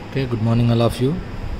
okay good morning all of you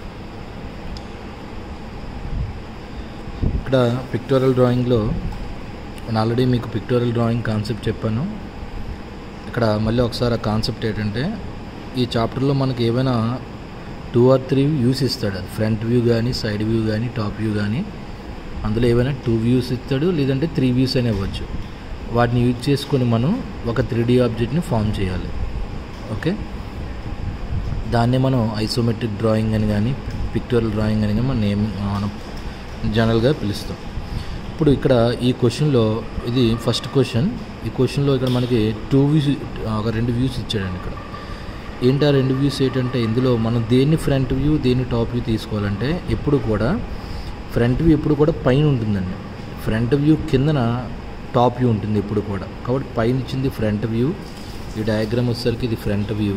ఇక్కడ pictorial డ్రాయింగ్లో నేను ఆల్రెడీ మీకు పిక్టోరియల్ డ్రాయింగ్ కాన్సెప్ట్ చెప్పాను ఇక్కడ మళ్ళీ ఒకసారి ఆ కాన్సెప్ట్ ఏంటంటే ఈ చాప్టర్లో మనకి ఏమైనా టూ ఆర్ త్రీ వ్యూస్ ఇస్తాడు అది ఫ్రంట్ వ్యూ కానీ సైడ్ వ్యూ కానీ టాప్ వ్యూ కానీ అందులో ఏమైనా టూ వ్యూస్ ఇస్తాడు లేదంటే త్రీ వ్యూస్ అయినా ఇవ్వచ్చు వాటిని యూజ్ చేసుకొని మనం ఒక త్రీ డీ ఆబ్జెక్ట్ని ఫామ్ చేయాలి ఓకే దాన్నే మనం ఐసోమెట్రిక్ డ్రాయింగ్ అని కానీ పిక్టోరియల్ డ్రాయింగ్ అని కానీ మనం నేమ్ మనం జనరల్గా పిలుస్తాం ఇప్పుడు ఇక్కడ ఈ క్వశ్చన్లో ఇది ఫస్ట్ క్వశ్చన్ ఈ క్వశ్చన్లో ఇక్కడ మనకి టూ వ్యూస్ ఒక రెండు వ్యూస్ ఇచ్చాడండి ఇక్కడ ఏంటి ఆ రెండు వ్యూస్ ఏంటంటే ఇందులో మనం దేన్ని ఫ్రంట్ వ్యూ దేన్ని టాప్ వ్యూ తీసుకోవాలంటే ఎప్పుడు కూడా ఫ్రంట్ వ్యూ ఎప్పుడు కూడా పైన ఉంటుందండి ఫ్రంట్ వ్యూ కిందన టాప్ వ్యూ ఉంటుంది ఎప్పుడు కూడా కాబట్టి పైన ఇచ్చింది ఫ్రంట్ వ్యూ ఈ డయాగ్రామ్ వచ్చేసరికి ఇది ఫ్రంట్ వ్యూ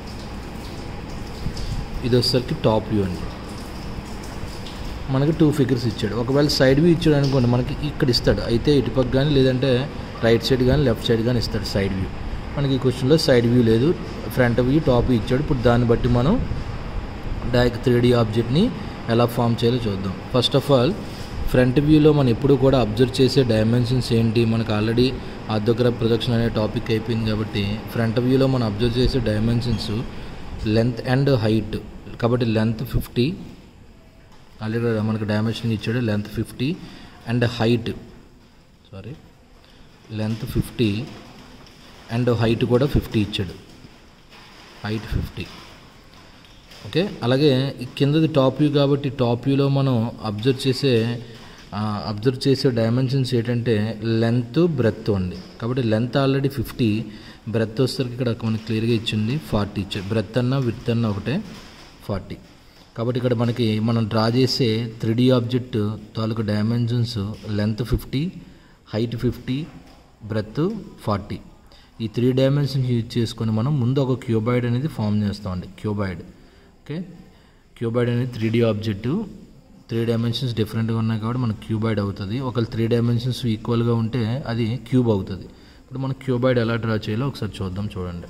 ఇది వచ్చేసరికి టాప్ వ్యూ అండి మనకి టూ ఫిగర్స్ ఇచ్చాడు ఒకవేళ సైడ్ వ్యూ ఇచ్చాడు అనుకోండి మనకి ఇక్కడ ఇస్తాడు అయితే ఇటుపక్క కానీ లేదంటే రైట్ సైడ్ కానీ లెఫ్ట్ సైడ్ కానీ ఇస్తాడు సైడ్ వ్యూ మనకి ఈ క్వశ్చన్లో సైడ్ వ్యూ లేదు ఫ్రంట్ వ్యూ టాప్ వ్యూ ఇచ్చాడు ఇప్పుడు దాన్ని బట్టి మనం డైరెక్ట్ త్రీ డీ ఆబ్జెక్ట్ని ఎలా ఫామ్ చేయాలో చూద్దాం ఫస్ట్ ఆఫ్ ఆల్ ఫ్రంట్ వ్యూలో మనం ఎప్పుడు కూడా అబ్జర్వ్ చేసే డైమెన్షన్స్ ఏంటి మనకు ఆల్రెడీ ఆర్థోగ్రాఫ్ ప్రొజెక్షన్ అనే టాపిక్ అయిపోయింది కాబట్టి ఫ్రంట్ వ్యూలో మనం అబ్జర్వ్ చేసే డైమెన్షన్స్ లెంత్ అండ్ హైట్ కాబట్టి లెంత్ ఫిఫ్టీ ఆల్రెడీ మనకు డైమెన్షన్ ఇచ్చాడు length fifty and height sorry length fifty and height కూడా ఫిఫ్టీ ఇచ్చాడు హైట్ ఫిఫ్టీ ఓకే అలాగే ఈ కిందది టాప్ వ్యూ కాబట్టి టాప్ వ్యూలో మనం అబ్జర్వ్ చేసే అబ్జర్వ్ చేసే డైమెన్షన్స్ ఏంటంటే లెంత్ బ్రెత్ ఉంది కాబట్టి లెంత్ ఆల్రెడీ ఫిఫ్టీ బ్రెత్ వచ్చేసరికి ఇక్కడ మనకి క్లియర్గా ఇచ్చింది ఫార్టీ ఇచ్చాడు బ్రెత్ అన్న విత్ అన్న ఒకటే ఫార్టీ కాబట్టి ఇక్కడ మనకి మనం డ్రా చేసే త్రీ డీ ఆబ్జెక్ట్ తాలూకు dimensions length fifty height fifty breadth forty ఈ త్రీ డైమెన్షన్స్ యూజ్ చేసుకొని మనం ముందు ఒక క్యూబాయిడ్ అనేది ఫామ్ చేస్తామండి క్యూబాయిడ్ ఓకే క్యూబాయిడ్ అనేది three D object three dimensions డిఫరెంట్గా ఉన్నాయి కాబట్టి మనకు క్యూబాయిడ్ అవుతుంది ఒకవేళ త్రీ డైమెన్షన్స్ ఈక్వల్గా ఉంటే అది క్యూబ్ అవుతుంది ఇప్పుడు మనం క్యూబాయిడ్ ఎలా డ్రా చేయాలో ఒకసారి చూద్దాం చూడండి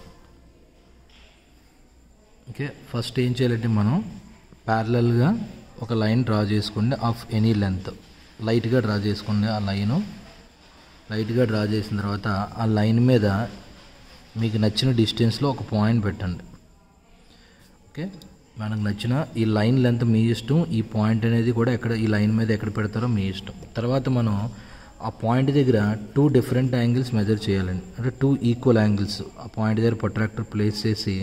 ఓకే ఫస్ట్ ఏం చేయాలంటే మనం ప్యారలల్గా ఒక లైన్ డ్రా చేసుకోండి ఆఫ్ ఎనీ లెంత్ లైట్గా డ్రా చేసుకోండి ఆ లైను లైట్గా డ్రా చేసిన తర్వాత ఆ లైన్ మీద మీకు నచ్చిన డిస్టెన్స్లో ఒక పాయింట్ పెట్టండి ఓకే మనకు నచ్చిన ఈ లైన్ లెంత్ మీ ఇష్టం ఈ పాయింట్ అనేది కూడా ఎక్కడ ఈ లైన్ మీద ఎక్కడ పెడతారో మీ ఇష్టం తర్వాత మనం ఆ పాయింట్ దగ్గర టూ డిఫరెంట్ యాంగిల్స్ మెజర్ చేయాలండి అంటే టూ ఈక్వల్ యాంగిల్స్ ఆ పాయింట్ దగ్గర ప్రొట్రాక్టర్ ప్లేస్ చేసి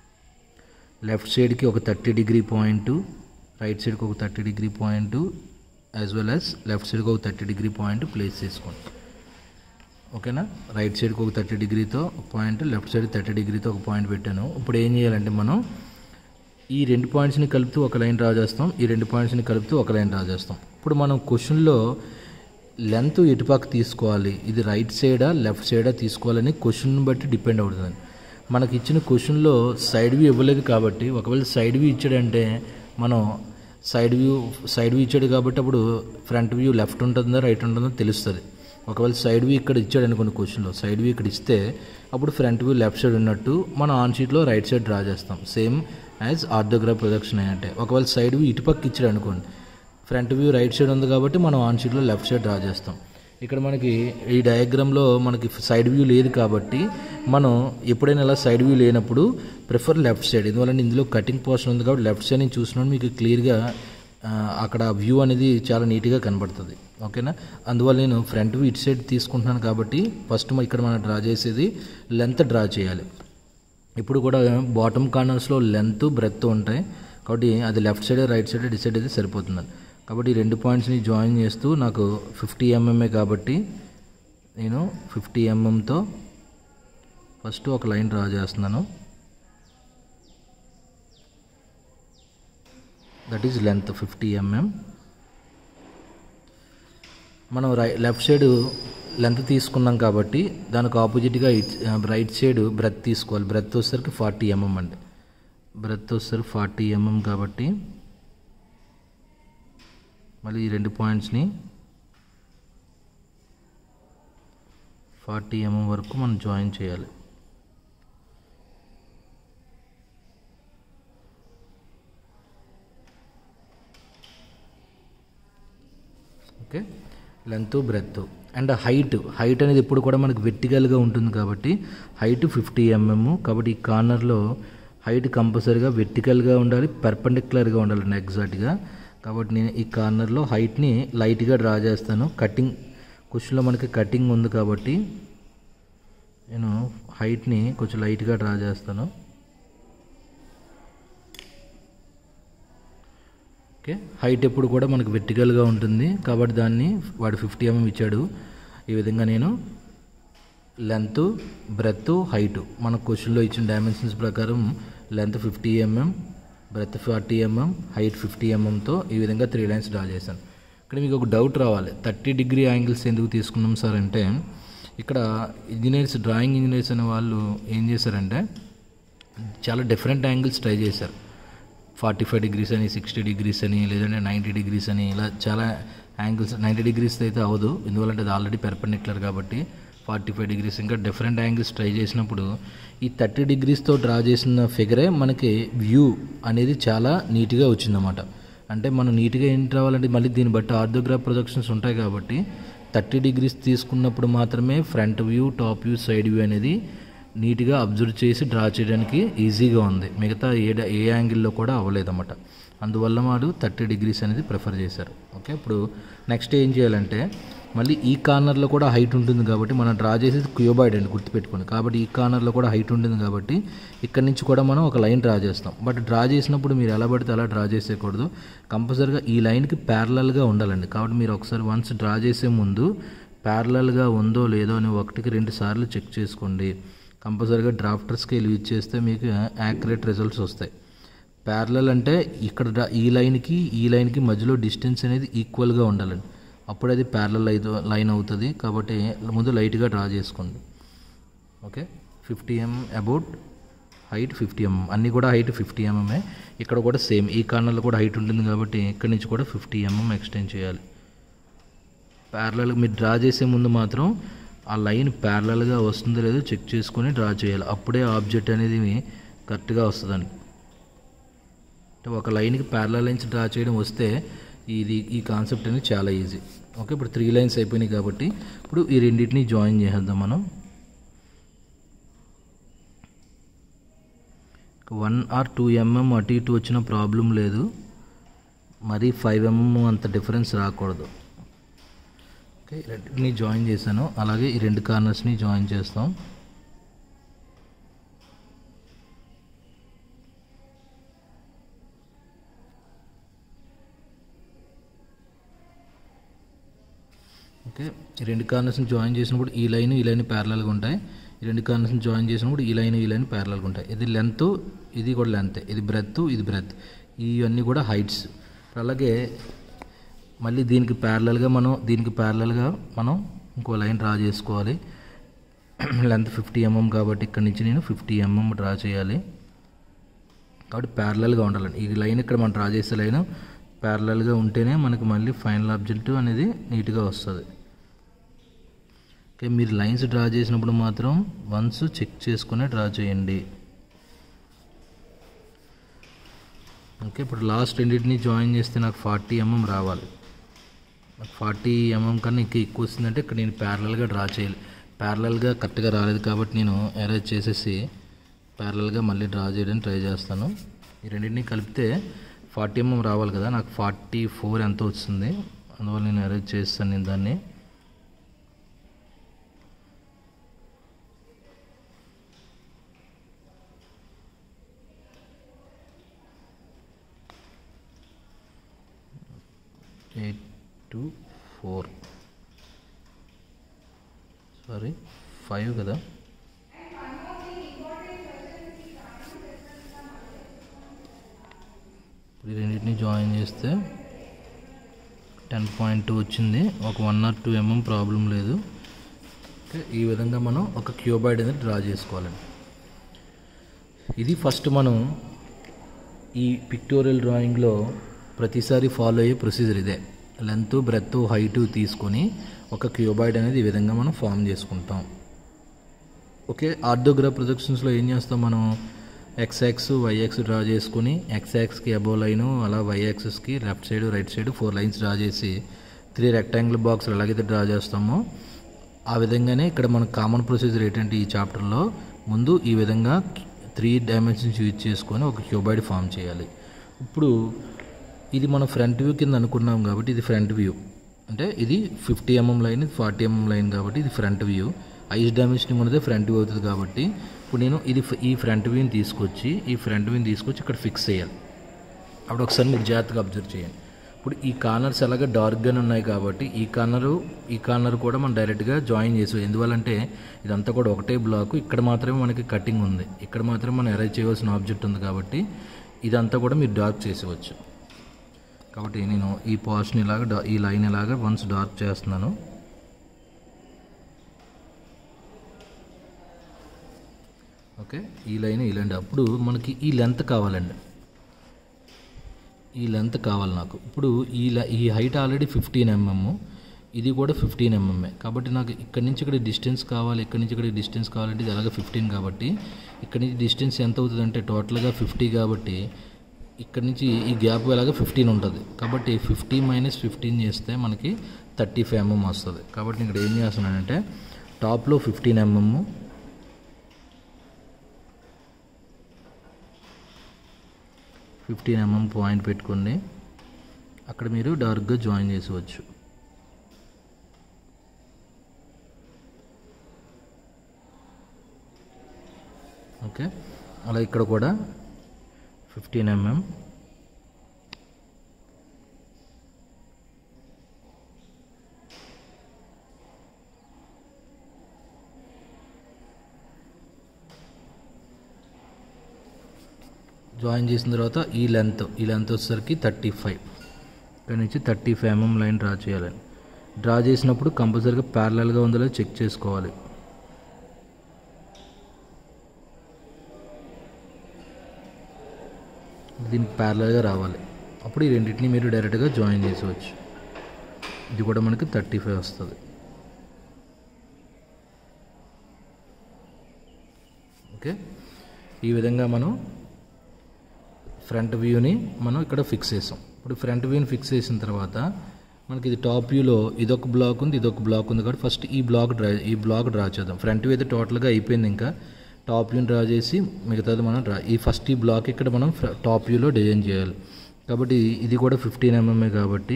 లెఫ్ట్ సైడ్కి ఒక థర్టీ డిగ్రీ పాయింట్ రైట్ సైడ్కి ఒక thirty degree point as well as left సైడ్కి ఒక థర్టీ డిగ్రీ పాయింట్ ప్లేస్ చేసుకోండి ఓకేనా రైట్ సైడ్కి ఒక థర్టీ డిగ్రీతో ఒక పాయింట్ లెఫ్ట్ సైడ్ థర్టీ డిగ్రీతో ఒక పాయింట్ పెట్టాను ఇప్పుడు ఏం చేయాలంటే మనం ఈ రెండు పాయింట్స్ని కలుపుతూ ఒక లైన్ డ్రా చేస్తాం ఈ రెండు పాయింట్స్ని కలుపుతూ ఒక లైన్ డ్రా చేస్తాం ఇప్పుడు మనం క్వశ్చన్లో లెంత్ ఎటుపక్క తీసుకోవాలి ఇది రైట్ సైడా లెఫ్ట్ సైడా తీసుకోవాలని క్వశ్చన్ బట్టి డిపెండ్ అవుతుంది మనకి ఇచ్చిన క్వశ్చన్లో సైడ్ వ్యూ ఇవ్వలేదు కాబట్టి ఒకవేళ సైడ్ వ్యూ ఇచ్చాడంటే మనం సైడ్ వ్యూ సైడ్ వ్యూ ఇచ్చాడు కాబట్టి అప్పుడు ఫ్రంట్ వ్యూ లెఫ్ట్ ఉంటుందో రైట్ ఉంటుందో తెలుస్తుంది ఒకవేళ సైడ్ వ్యూ ఇక్కడ ఇచ్చాడు అనుకోండి క్వశ్చన్లో సైడ్ వ్యూ ఇక్కడ ఇస్తే అప్పుడు ఫ్రంట్ వ్యూ లెఫ్ట్ సైడ్ ఉన్నట్టు మనం ఆన్ షీట్లో రైట్ సైడ్ డ్రా చేస్తాం సేమ్ యాజ్ ఆర్థోగ్రాఫ్ ప్రొజెక్షన్ అంటే ఒకవేళ సైడ్ వ్యూ ఇటుపక్క ఇచ్చాడు అనుకోండి ఫ్రంట్ వ్యూ రైట్ సైడ్ ఉంది కాబట్టి మనం ఆన్ షీట్లో లెఫ్ట్ సైడ్ డ్రా చేస్తాం ఇక్కడ మనకి ఈ డయాగ్రామ్లో మనకి సైడ్ వ్యూ లేదు కాబట్టి మనం ఎప్పుడైనా ఇలా సైడ్ వ్యూ లేనప్పుడు ప్రిఫర్ లెఫ్ట్ సైడ్ ఎందువల్ల ఇందులో కటింగ్ పోర్షన్ ఉంది కాబట్టి లెఫ్ట్ సైడ్ నుంచి చూసినప్పుడు మీకు క్లియర్గా అక్కడ వ్యూ అనేది చాలా నీట్గా కనబడుతుంది ఓకేనా అందువల్ల నేను ఫ్రంట్ వ్యూ ఇటు సైడ్ తీసుకుంటున్నాను కాబట్టి ఫస్ట్ ఇక్కడ మనం డ్రా చేసేది లెంత్ డ్రా చేయాలి ఇప్పుడు కూడా బాటమ్ కార్నర్స్లో లెంత్ బ్రెత్ ఉంటాయి కాబట్టి అది left side right side decide అయితే సరిపోతుంది కాబట్టి ఈ రెండు పాయింట్స్ని జాయిన్ చేస్తూ నాకు ఫిఫ్టీ ఎంఎంఏ కాబట్టి నేను ఫిఫ్టీ ఎంఎంతో ఫస్ట్ ఒక లైన్ డ్రా చేస్తున్నాను that is length fifty MM మనం రై లెఫ్ట్ సైడ్ లెంత్ తీసుకున్నాం కాబట్టి దానికి ఆపోజిట్గా రైట్ సైడ్ బ్రెత్ తీసుకోవాలి బ్రెత్ వచ్చేసరికి ఫార్టీ ఎంఎం అండి బ్రెత్ వచ్చేసరికి ఫార్టీ ఎంఎం కాబట్టి మళ్ళీ ఈ రెండు పాయింట్స్ని ఫార్టీ ఎంఎం వరకు మనం జాయిన్ చేయాలి okay length breadth and height height అనేది ఎప్పుడు కూడా మనకు వెర్టికల్గా ఉంటుంది కాబట్టి హైట్ ఫిఫ్టీ ఎంఎం కాబట్టి ఈ కార్నర్లో హైట్ కంపల్సరీగా వెర్టికల్గా ఉండాలి పర్పెండిక్యులర్గా ఉండాలండి ఎగ్జాక్ట్గా కాబట్టి నేను ఈ కార్నర్లో హైట్ని లైట్గా డ్రా చేస్తాను కటింగ్ క్వశ్చన్లో మనకి కటింగ్ ఉంది కాబట్టి నేను హైట్ని కొంచెం లైట్గా డ్రా చేస్తాను ఓకే హైట్ ఎప్పుడు కూడా మనకు వెర్టికల్గా ఉంటుంది కాబట్టి దాన్ని వాడు ఫిఫ్టీ ఎంఎం ఇచ్చాడు ఈ విధంగా నేను లెంత్ బ్రెత్ హైట్ మన క్వశ్చన్లో ఇచ్చిన డైమెన్షన్స్ ప్రకారం length fifty MM breadth forty MM height fifty ఎంఎంతో ఈ విధంగా త్రీ లైన్స్ డ్రా చేశాను ఇక్కడ మీకు ఒక డౌట్ రావాలి థర్టీ డిగ్రీ యాంగిల్స్ ఎందుకు తీసుకున్నాం సార్ అంటే ఇక్కడ ఇంజనీర్స్ డ్రాయింగ్ ఇంజనీర్స్ అనే వాళ్ళు ఏం చేశారంటే చాలా డిఫరెంట్ యాంగిల్స్ ట్రై చేశారు ఫార్టీ ఫైవ్ డిగ్రీస్ అని సిక్స్టీ డిగ్రీస్ అని లేదంటే నైంటీ డిగ్రీస్ అని ఇలా చాలా యాంగిల్స్ నైంటీ డిగ్రీస్ అయితే అవ్వదు ఎందువల్లంటే అది ఆల్రెడీ పెర్పెండిక్యులర్ కాబట్టి ఫార్టీ ఫైవ్ డిగ్రీస్ ఇంకా డిఫరెంట్ యాంగిల్స్ ట్రై చేసినప్పుడు ఈ థర్టీ డిగ్రీస్తో డ్రా చేసిన ఫిగరే మనకి వ్యూ అనేది చాలా నీట్గా వచ్చిందన్నమాట అంటే మనం నీట్గా ఏంటి రావాలంటే మళ్ళీ దీన్ని బట్టి ఆర్థోగ్రాఫ్ ప్రొజెక్షన్స్ ఉంటాయి కాబట్టి థర్టీ డిగ్రీస్ తీసుకున్నప్పుడు మాత్రమే front view top view side view అనేది నీట్గా అబ్జర్వ్ చేసి డ్రా చేయడానికి ఈజీగా ఉంది మిగతా ఏ ఏ యాంగిల్లో కూడా అవ్వలేదన్నమాట అందువల్ల వాడు థర్టీ డిగ్రీస్ అనేది ప్రిఫర్ చేశారు ఓకే ఇప్పుడు నెక్స్ట్ ఏం చేయాలంటే మళ్ళీ ఈ కార్నర్లో కూడా హైట్ ఉంటుంది కాబట్టి మనం డ్రా చేసేది క్యూబాయిడ్ అండి గుర్తుపెట్టుకోండి కాబట్టి ఈ కార్నర్లో కూడా హైట్ ఉంటుంది కాబట్టి ఇక్కడ నుంచి కూడా మనం ఒక లైన్ డ్రా చేస్తాం బట్ డ్రా చేసినప్పుడు మీరు ఎలా పడితే అలా డ్రా చేసేయకూడదు కంపల్సరీగా ఈ లైన్కి ప్యారలల్గా ఉండాలండి కాబట్టి మీరు ఒకసారి వన్స్ డ్రా చేసే ముందు ప్యారలల్గా ఉందో లేదో అని ఒకటికి రెండు సార్లు చెక్ చేసుకోండి కంపల్సరీగా డ్రాఫ్టర్ స్కేల్ యూజ్ చేస్తే మీకు యాక్యురేట్ రిజల్ట్స్ వస్తాయి ప్యారలల్ అంటే ఇక్కడ డ్రా- ఈ లైన్కి ఈ లైన్కి మధ్యలో డిస్టెన్స్ అనేది ఈక్వల్గా ఉండాలండి అప్పుడు అది ప్యారలల్ అయితే లైన్ అవుతుంది కాబట్టి ముందు లైట్గా డ్రా చేసుకోండి okay fifty M about height fifty MM అన్నీ కూడా హైట్ ఫిఫ్టీ ఎంఎంఏ ఇక్కడ కూడా సేమ్ ఈ కార్నర్లో కూడా హైట్ ఉంటుంది కాబట్టి ఇక్కడి నుంచి కూడా ఫిఫ్టీ ఎంఎం ఎక్స్టెండ్ చేయాలి ప్యారలల్ మీరు డ్రా చేసే ముందు మాత్రం ఆ లైన్ ప్యారలల్గా వస్తుందో లేదో చెక్ చేసుకొని డ్రా చేయాలి అప్పుడే ఆబ్జెక్ట్ అనేది కరెక్ట్గా వస్తుందండి అంటే ఒక లైన్కి ప్యారలల్ లైన్స్ డ్రా చేయడం వస్తే ఇది ఈ కాన్సెప్ట్ అనేది చాలా ఈజీ ఓకే ఇప్పుడు త్రీ లైన్స్ అయిపోయినాయి కాబట్టి ఇప్పుడు ఈ రెండింటిని జాయిన్ చేసేద్దాం మనం వన్ ఆర్ టూ ఎంఎం అటు ఇటు వచ్చిన ప్రాబ్లం లేదు మరీ ఫైవ్ ఎంఎం అంత డిఫరెన్స్ రాకూడదు ఓకే ఈ రెండింటిని జాయిన్ చేశాను అలాగే ఈ రెండు కార్నర్స్ని జాయిన్ చేస్తాం ఓకే ఈ రెండు కార్నర్స్ని జాయిన్ చేసినప్పుడు ఈ లైన్ ఈ లైన్ ప్యారలల్గా ఉంటాయి ఈ రెండు కార్నర్స్ని జాయిన్ చేసినప్పుడు ఈ లైన్ ఈ లైన్ ప్యారలల్గా ఉంటాయి ఇది లెంత్ ఇది కూడా లెంత్ ఇది బ్రెత్ ఇది బ్రెత్ ఇవన్నీ కూడా హైట్స్ అలాగే మళ్ళీ దీనికి ప్యారలల్గా మనం దీనికి ప్యారలల్గా మనం ఇంకో లైన్ డ్రా చేసుకోవాలి లెంత్ ఫిఫ్టీ ఎంఎం కాబట్టి ఇక్కడ నుంచి నేను ఫిఫ్టీ ఎంఎం డ్రా చేయాలి కాబట్టి ప్యారలల్గా ఉండాలండి ఈ లైన్ ఇక్కడ మనం డ్రా చేసే లైన్ ప్యారలల్గా ఉంటేనే మనకి మళ్ళీ ఫైనల్ ఆబ్జెక్టివ్ అనేది నీట్గా వస్తుంది ఓకే మీరు లైన్స్ డ్రా చేసినప్పుడు మాత్రం వన్స్ చెక్ చేసుకుని డ్రా చేయండి ఓకే ఇప్పుడు లాస్ట్ రెండింటిని జాయిన్ చేస్తే నాకు ఫార్టీ ఎంఎం రావాలి ఫార్టీ ఎంఎం కన్నా ఇంకా ఎక్కువ వస్తుందంటే ఇక్కడ నేను ప్యారలల్గా డ్రా చేయాలి ప్యారలల్గా కరెక్ట్గా రాలేదు కాబట్టి నేను అరేంజ్ చేసేసి ప్యారలల్గా మళ్ళీ డ్రా చేయడానికి ట్రై చేస్తాను ఈ రెండింటిని కలిపితే ఫార్టీ ఎంఎం రావాలి కదా నాకు ఫార్టీ ఫోర్ ఎంత వస్తుంది అందువల్ల నేను అరేంజ్ చేస్తాను నేను దాన్ని eight two four sorry five కదా ఇప్పుడు ఈ రెండింటిని జాయిన్ చేస్తే టెన్ పాయింట్ టూ వచ్చింది ఒక one or two MM problem లేదు ఓకే ఈ విధంగా మనం ఒక క్యూబాయిడ్ అనేది డ్రా చేసుకోవాలండి ఇది ఫస్ట్ మనం ఈ పిక్టోరియల్ డ్రాయింగ్లో ప్రతిసారి ఫాలో అయ్యే ప్రొసీజర్ ఇదే లెంత్ బ్రెత్ హైట్ తీసుకొని ఒక క్యూబాయిడ్ అనేది ఈ విధంగా మనం ఫామ్ చేసుకుంటాం ఓకే ఆర్థోగ్రాఫ్ ప్రొజెక్షన్స్లో ఏం చేస్తాం మనం ఎక్స్ఎక్స్ వైఎక్స్ డ్రా చేసుకుని ఎక్స్ఎక్స్కి అబో లైను అలా వైఎక్స్కి left side right side four lines draw చేసి త్రీ త్రీ రెక్టాంగిల్ బాక్స్లు ఎలాగైతే డ్రా చేస్తామో ఆ విధంగానే ఇక్కడ మన కామన్ ప్రొసీజర్ ఏంటంటే ఈ చాప్టర్లో ముందు ఈ విధంగా త్రీ డైమెన్షన్స్ యూజ్ చేసుకొని ఒక క్యూబాయిడ్ ఫామ్ చేయాలి ఇప్పుడు ఇది మనం ఫ్రంట్ వ్యూ కింద అనుకున్నాం కాబట్టి ఇది ఫ్రంట్ వ్యూ అంటే ఇది ఫిఫ్టీ ఎంఎం లైన్ ఇది ఫార్టీ ఎంఎం లైన్ కాబట్టి ఇది ఫ్రంట్ వ్యూ ఐస్ డైమెన్షనింగ్ ఉన్నదే ఫ్రంట్ వ్యూ అవుతుంది కాబట్టి ఇప్పుడు నేను ఇది ఈ ఫ్రంట్ వ్యూని తీసుకొచ్చి ఈ ఫ్రంట్ వ్యూని తీసుకొచ్చి ఇక్కడ ఫిక్స్ చేయాలి అప్పుడు ఒకసారి మీరు జాగ్రత్తగా అబ్జర్వ్ చేయండి ఇప్పుడు ఈ కార్నర్స్ ఎలాగ డార్క్గానే ఉన్నాయి కాబట్టి ఈ కార్నరు ఈ కార్నర్ కూడా మనం డైరెక్ట్గా జాయిన్ చేసాం ఎందువల్లంటే ఇదంతా కూడా ఒకటే బ్లాక్ ఇక్కడ మాత్రమే మనకి కటింగ్ ఉంది ఇక్కడ మాత్రమే మనం అరేంజ్ చేయవలసిన ఆబ్జెక్ట్ ఉంది కాబట్టి ఇదంతా కూడా మీరు డార్క్ చేసేవచ్చు కాబట్టి నేను ఈ పార్ట్స్ని ఇలాగ డా- ఈ లైన్ ఇలాగ వన్స్ డార్క్ చేస్తున్నాను ఓకే ఈ లైన్ ఈ లైన్ అప్పుడు మనకి ఈ లెంత్ కావాలండి ఈ లెంత్ కావాలి నాకు ఇప్పుడు ఈ ల- ఈ హైట్ ఆల్రెడీ ఫిఫ్టీన్ ఎంఎం ఇది కూడా ఫిఫ్టీన్ ఎంఎంఏ కాబట్టి నాకు ఇక్కడి నుంచి ఇక్కడ డిస్టెన్స్ కావాలి ఇక్కడి నుంచి ఇక్కడ డిస్టెన్స్ కావాలంటే ఇది అలాగే ఫిఫ్టీన్ కాబట్టి ఇక్కడి నుంచి డిస్టెన్స్ ఎంత అవుతుంది అంటే టోటల్గా ఫిఫ్టీ కాబట్టి ఇక్కడి నుంచి ఈ గ్యాప్ ఎలాగ ఫిఫ్టీన్ ఉంటుంది కాబట్టి ఫిఫ్టీ మైనస్ ఫిఫ్టీన్ చేస్తే మనకి థర్టీ ఫైవ్ ఎంఎం వస్తుంది కాబట్టి నేను ఇక్కడ ఏం చేస్తున్నానంటే టాప్లో fifteen MM fifteen MM point పెట్టుకోండి అక్కడ మీరు డార్క్గా జాయిన్ చేసేవచ్చు ఓకే అలా ఇక్కడ కూడా ఫిఫ్టీన్ ఎంఎం జాయిన్ చేసిన తర్వాత ఈ లెంత్ ఈ లెంత్ వచ్చేసరికి థర్టీ ఫైవ్ ఇక్కడ నుంచి thirty five MM line draw చేయాలి డ్రా చేసినప్పుడు కంపల్సరీగా ప్యారలల్గా ఉందో లేదో చెక్ చేసుకోవాలి దీనికి ప్యారలల్గా రావాలి అప్పుడు ఈ రెండింటిని మీరు డైరెక్ట్గా జాయిన్ చేసేవచ్చు ఇది కూడా మనకి థర్టీ ఫైవ్ వస్తుంది ఓకే ఈ విధంగా మనం ఫ్రంట్ వ్యూని మనం ఇక్కడ ఫిక్స్ చేసాం ఇప్పుడు ఫ్రంట్ వ్యూని ఫిక్స్ చేసిన తర్వాత మనకి ఇది టాప్ వ్యూలో ఇదొక బ్లాక్ ఉంది ఇదొక బ్లాక్ ఉంది కాబట్టి ఫస్ట్ ఈ బ్లాక్ డ్రా ఈ బ్లాక్ డ్రా చేద్దాం ఫ్రంట్ వ్యూ అయితే టోటల్గా అయిపోయింది ఇంకా టాప్ వ్యూని డ్రా చేసి మిగతాది మనం డ్రా ఈ ఫస్ట్ ఈ బ్లాక్ ఇక్కడ మనం ఫ్ర- టాప్ వ్యూలో డిజైన్ చేయాలి కాబట్టి ఇది కూడా ఫిఫ్టీన్ ఎంఎంఏ కాబట్టి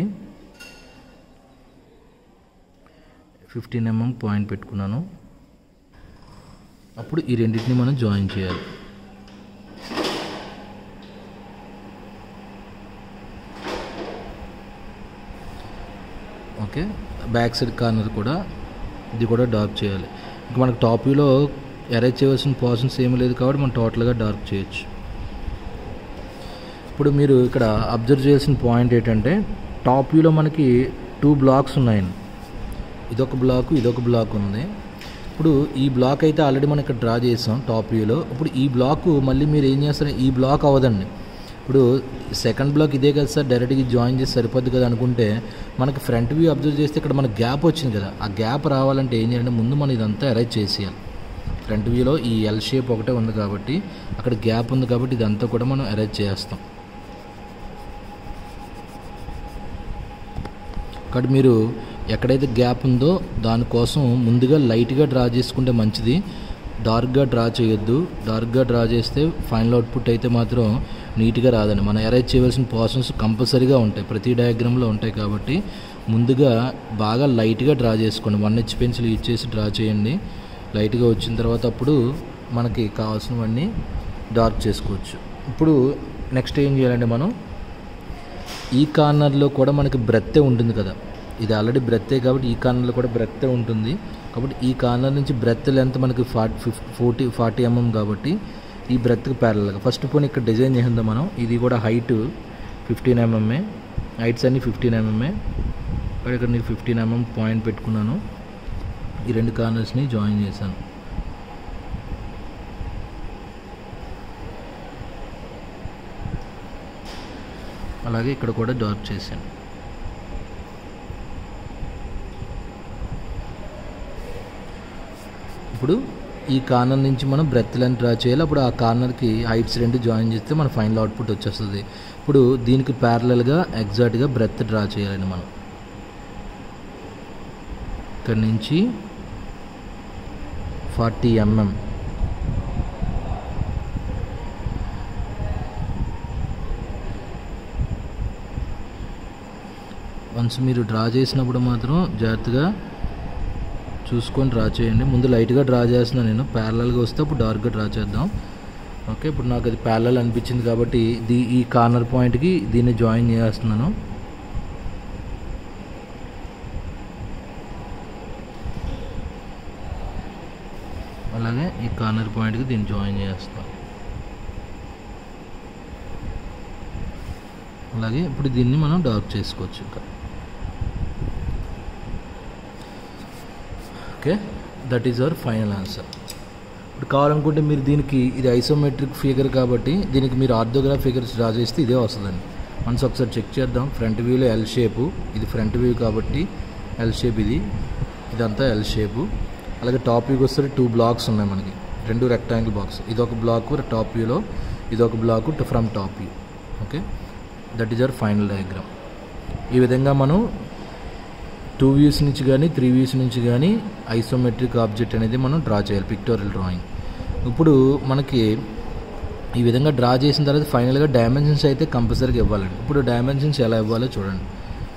ఫిఫ్టీన్ ఎంఎం పాయింట్ పెట్టుకున్నాను అప్పుడు ఈ రెండింటిని మనం జాయిన్ చేయాలి ఓకే బ్యాక్ సైడ్ కార్నర్ కూడా ఇది కూడా డార్క్ చేయాలి ఇంకా మనకు టాప్ వ్యూలో అరేంజ్ చేయవలసిన పోర్షన్స్ ఏమీ లేదు కాబట్టి మనం టోటల్గా డార్క్ చేయొచ్చు ఇప్పుడు మీరు ఇక్కడ అబ్జర్వ్ చేయాల్సిన పాయింట్ ఏంటంటే టాప్ వ్యూలో మనకి టూ బ్లాక్స్ ఉన్నాయండి ఇదొక బ్లాక్ ఇదొక బ్లాక్ ఉంది ఇప్పుడు ఈ బ్లాక్ అయితే ఆల్రెడీ మనం ఇక్కడ డ్రా చేసాం టాప్ వ్యూలో ఇప్పుడు ఈ బ్లాక్ మళ్ళీ మీరు ఏం చేస్తారు ఈ బ్లాక్ అవ్వదండి ఇప్పుడు సెకండ్ బ్లాక్ ఇదే కదా సార్ డైరెక్ట్గా జాయిన్ చేసి సరిపోద్ది కదా అనుకుంటే మనకి ఫ్రంట్ వ్యూ అబ్జర్వ్ చేస్తే ఇక్కడ మనకి గ్యాప్ వచ్చింది కదా ఆ గ్యాప్ రావాలంటే ఏం చేయాలంటే ముందు మనం ఇదంతా అరేంజ్ చేసేయాలి ఫ్రంట్ వ్యూలో ఈ ఎల్ షేప్ ఒకటే ఉంది కాబట్టి అక్కడ గ్యాప్ ఉంది కాబట్టి ఇదంతా కూడా మనం అరేంజ్ చేస్తాం కాబట్టి మీరు ఎక్కడైతే గ్యాప్ ఉందో దానికోసం ముందుగా లైట్గా డ్రా చేసుకుంటే మంచిది డార్క్గా డ్రా చేయొద్దు డార్క్గా డ్రా చేస్తే ఫైనల్ అవుట్పుట్ అయితే మాత్రం నీట్గా రాదండి మనం అరేంజ్ చేయవలసిన పోర్షన్స్ కంపల్సరీగా ఉంటాయి ప్రతి డయాగ్రామ్లో ఉంటాయి కాబట్టి ముందుగా బాగా లైట్గా డ్రా చేసుకోండి వన్ హెచ్ పెన్సిల్ యూజ్ చేసి డ్రా చేయండి లైట్గా వచ్చిన తర్వాత అప్పుడు మనకి కావాల్సినవన్నీ డార్క్ చేసుకోవచ్చు ఇప్పుడు నెక్స్ట్ ఏం చేయాలంటే మనం ఈ కార్నర్లో కూడా మనకి బ్రెత్తే ఉంటుంది కదా ఇది ఆల్రెడీ బ్రెత్తే కాబట్టి ఈ కార్నర్లో కూడా బ్రెత్తే ఉంటుంది కాబట్టి ఈ కార్నర్ నుంచి బ్రెత్ లెంత్ మనకి forty fifty forty forty MM కాబట్టి ఈ బ్రెత్కి ప్యారల్గా ఫస్ట్ పోనీ ఇక్కడ డిజైన్ చేసిందాం మనం ఇది కూడా హైట్ ఫిఫ్టీన్ ఎంఎంఏ హైట్స్ అన్ని ఫిఫ్టీన్ ఎంఎంఏ ఇక్కడ నేను ఫిఫ్టీన్ ఎంఎం పాయింట్ పెట్టుకున్నాను ఈ రెండు కార్నర్స్ని జాయిన్ చేశాను అలాగే ఇక్కడ కూడా డార్క్ చేశాను ఇప్పుడు ఈ కార్నర్ నుంచి మనం బ్రెత్ లెంత్ డ్రా చేయాలి అప్పుడు ఆ కార్నర్కి హైట్స్ రెండు జాయిన్ చేస్తే మన ఫైనల్ అవుట్పుట్ వచ్చేస్తుంది ఇప్పుడు దీనికి ప్యారలల్గా ఎగ్జాక్ట్గా బ్రెత్ డ్రా చేయాలండి మనం ఇక్కడ నుంచి ఫార్టీ ఎంఎం వన్స్ మీరు డ్రా చేసినప్పుడు మాత్రం జాగ్రత్తగా చూసుకొని డ్రా చేయండి ముందు లైట్గా డ్రా చేస్తున్నాను నేను ప్యారలల్గా వస్తే అప్పుడు డార్క్గా డ్రా చేద్దాం ఓకే ఇప్పుడు నాకు అది ప్యారలల్ అనిపించింది కాబట్టి దీ ఈ కార్నర్ పాయింట్కి దీన్ని జాయిన్ చేస్తున్నాను అలాగే ఈ కార్నర్ పాయింట్కి దీన్ని జాయిన్ చేస్తాం అలాగే ఇప్పుడు దీన్ని మనం డార్క్ చేసుకోవచ్చు ఇంకా okay that is our final answer ఇప్పుడు కావాలనుకుంటే మీరు దీనికి ఇది ఐసోమెట్రిక్ ఫిగర్ కాబట్టి దీనికి మీరు ఆర్థోగ్రాఫ్ ఫిగర్స్ డ్రా చేస్తే ఇదే వస్తుందండి మనసు ఒకసారి చెక్ చేద్దాం ఫ్రంట్ వ్యూలో ఎల్ షేపు ఇది ఫ్రంట్ వ్యూ కాబట్టి ఎల్ షేప్ ఇది ఇదంతా ఎల్ షేపు అలాగే టాప్ వ్యూకి వస్తే టూ బ్లాక్స్ ఉన్నాయి మనకి రెండు రెక్టాంగిల్ బాక్స్ ఇది ఒక బ్లాక్ టాప్ వ్యూలో ఇది ఒక block from top view okay that is our final diagram ఈ విధంగా మనం టూ వ్యూస్ నుంచి కానీ త్రీ వ్యూస్ నుంచి కానీ ఐసోమెట్రిక్ ఆబ్జెక్ట్ అనేది మనం డ్రా చేయాలి పిక్టోరియల్ డ్రాయింగ్ ఇప్పుడు మనకి ఈ విధంగా డ్రా చేసిన తర్వాత ఫైనల్గా డైమెన్షన్స్ అయితే కంపల్సరీగా ఇవ్వాలండి ఇప్పుడు డైమెన్షన్స్ ఎలా ఇవ్వాలో చూడండి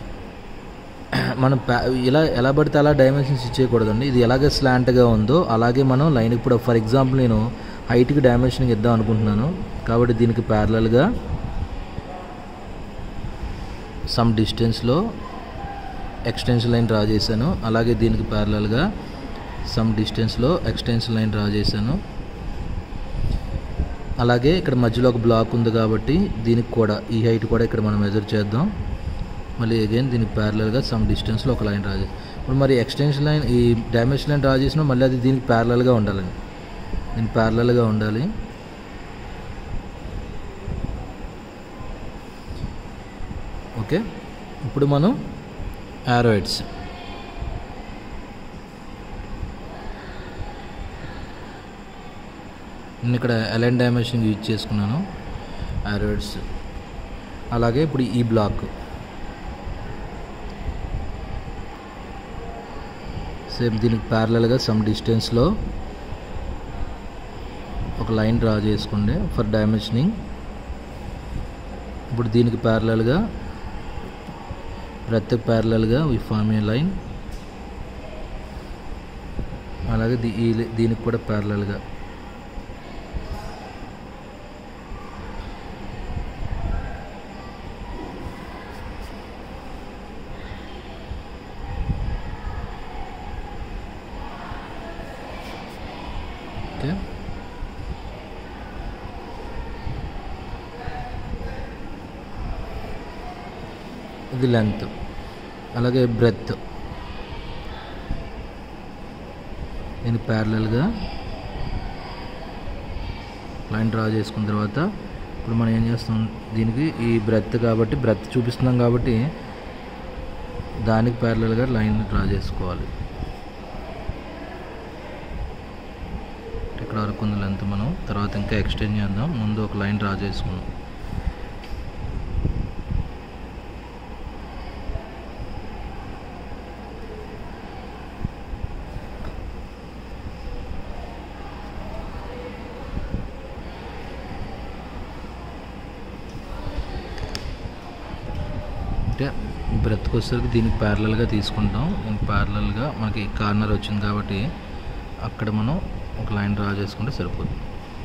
మనం ప్యా- ఇలా ఎలా పడితే అలా డైమెన్షన్స్ ఇచ్చేయకూడదండి ఇది ఎలాగ స్లాంట్గా ఉందో అలాగే మనం లైన్ ఇప్పుడు ఫర్ ఎగ్జాంపుల్ నేను హైట్కి డైమెన్షన్కి ఇద్దాం అనుకుంటున్నాను కాబట్టి దీనికి ప్యారలల్గా సమ్ డిస్టెన్స్లో ఎక్స్టెన్షన్ లైన్ డ్రా చేశాను అలాగే దీనికి ప్యారలల్గా సమ్ డిస్టెన్స్లో ఎక్స్టెన్షన్ లైన్ డ్రా చేశాను అలాగే ఇక్కడ మధ్యలో ఒక బ్లాక్ ఉంది కాబట్టి దీనికి కూడా ఈ హైట్ కూడా ఇక్కడ మనం మెజర్ చేద్దాం మళ్ళీ అగైన్ దీనికి ప్యారలల్గా సమ్ డిస్టెన్స్లో ఒక లైన్ డ్రా చేస్తాం ఇప్పుడు మరి ఎక్స్టెన్షన్ లైన్ ఈ డైమెన్షన్ లైన్ డ్రా చేసినా మళ్ళీ అది దీనికి ప్యారలల్గా ఉండాలండి దీనికి ప్యారలల్గా ఉండాలి ఓకే ఇప్పుడు మనం యారోయిడ్స్ నేను ఇక్కడ ఎలైన్ డైమెన్షన్ యూజ్ చేసుకున్నాను యారోయిడ్స్ అలాగే ఇప్పుడు ఈ బ్లాక్ సేమ్ దీనికి ప్యారలల్గా సమ్ డిస్టెన్స్లో ఒక లైన్ డ్రా చేసుకోండి ఫర్ డైమెన్షనింగ్ ఇప్పుడు దీనికి ప్యారలల్గా బ్రెత్ ప్యారలల్గా వి ఫార్మ్ ఏ లైన్ అలాగే దీ ఈ దీనికి కూడా ప్యారలల్గా ఓకే ఇది లెంత్ అలాగే బ్రెత్ దీనికి ప్యారలల్గా లైన్ డ్రా చేసుకున్న తర్వాత ఇప్పుడు మనం ఏం చేస్తాం దీనికి ఈ బ్రెత్ కాబట్టి బ్రెత్ చూపిస్తున్నాం కాబట్టి దానికి ప్యారలల్గా లైన్ డ్రా చేసుకోవాలి ఇక్కడ వరకు ఉంది లెంత్ మనం తర్వాత ఇంకా ఎక్స్టెండ్ చేద్దాం ముందు ఒక లైన్ డ్రా చేసుకున్నాం అంటే బ్రెత్కి వచ్చేసరికి దీనికి ప్యారలల్గా తీసుకుంటాం దీనికి ప్యారలల్గా మనకి కార్నర్ వచ్చింది కాబట్టి అక్కడ మనం ఒక లైన్ డ్రా చేసుకుంటే సరిపోతుంది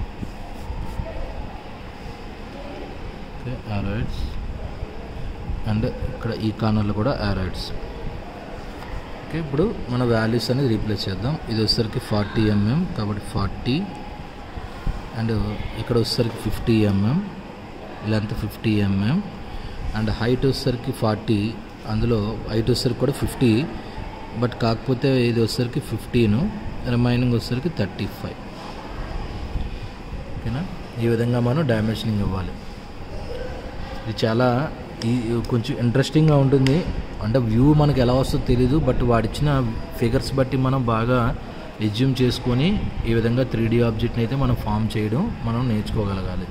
ఓకే ఆరాయిడ్స్ అండ్ ఇక్కడ ఈ కార్నర్లో కూడా ఆరాయిడ్స్ ఓకే ఇప్పుడు మన వాల్యూస్ అనేది రీప్లేస్ చేద్దాం ఇది వచ్చేసరికి ఫార్టీ ఎంఎం కాబట్టి ఫార్టీ అండ్ ఇక్కడ వచ్చేసరికి fifty MM length fifty MM and height వచ్చేసరికి ఫార్టీ అందులో హైట్ వచ్చేసరికి కూడా ఫిఫ్టీ బట్ కాకపోతే ఇది వచ్చేసరికి ఫిఫ్టీను రిమైనింగ్ వచ్చేసరికి థర్టీ ఫైవ్ ఓకేనా ఈ విధంగా మనం డైమెన్షనింగ్ ఇవ్వాలి ఇది చాలా ఈ కొంచెం ఇంట్రెస్టింగ్గా ఉంటుంది అంటే వ్యూ మనకి ఎలా వస్తుందో తెలీదు బట్ వాడిచ్చిన ఫిగర్స్ బట్టి మనం బాగా ఎజ్యూమ్ చేసుకొని ఈ విధంగా త్రీ డీ ఆబ్జెక్ట్ని అయితే మనం ఫామ్ చేయడం మనం నేర్చుకోగలగాలి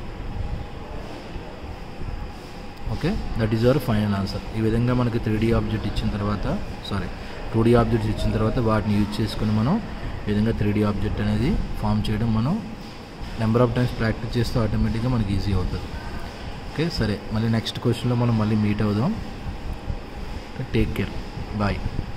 okay that is our final answer ఈ విధంగా మనకి త్రీ డీ ఆబ్జెక్ట్ ఇచ్చిన తర్వాత సారీ టూ డీ ఆబ్జెక్ట్స్ ఇచ్చిన తర్వాత వాటిని యూజ్ చేసుకుని మనం ఈ విధంగా త్రీ డీ ఆబ్జెక్ట్ అనేది ఫామ్ చేయడం మనం నెంబర్ ఆఫ్ టైమ్స్ ప్రాక్టీస్ చేస్తే ఆటోమేటిక్గా మనకి ఈజీ అవుతుంది ఓకే సరే మళ్ళీ నెక్స్ట్ క్వశ్చన్లో మనం మళ్ళీ మీట్ అవుదాం టేక్ కేర్ బాయ్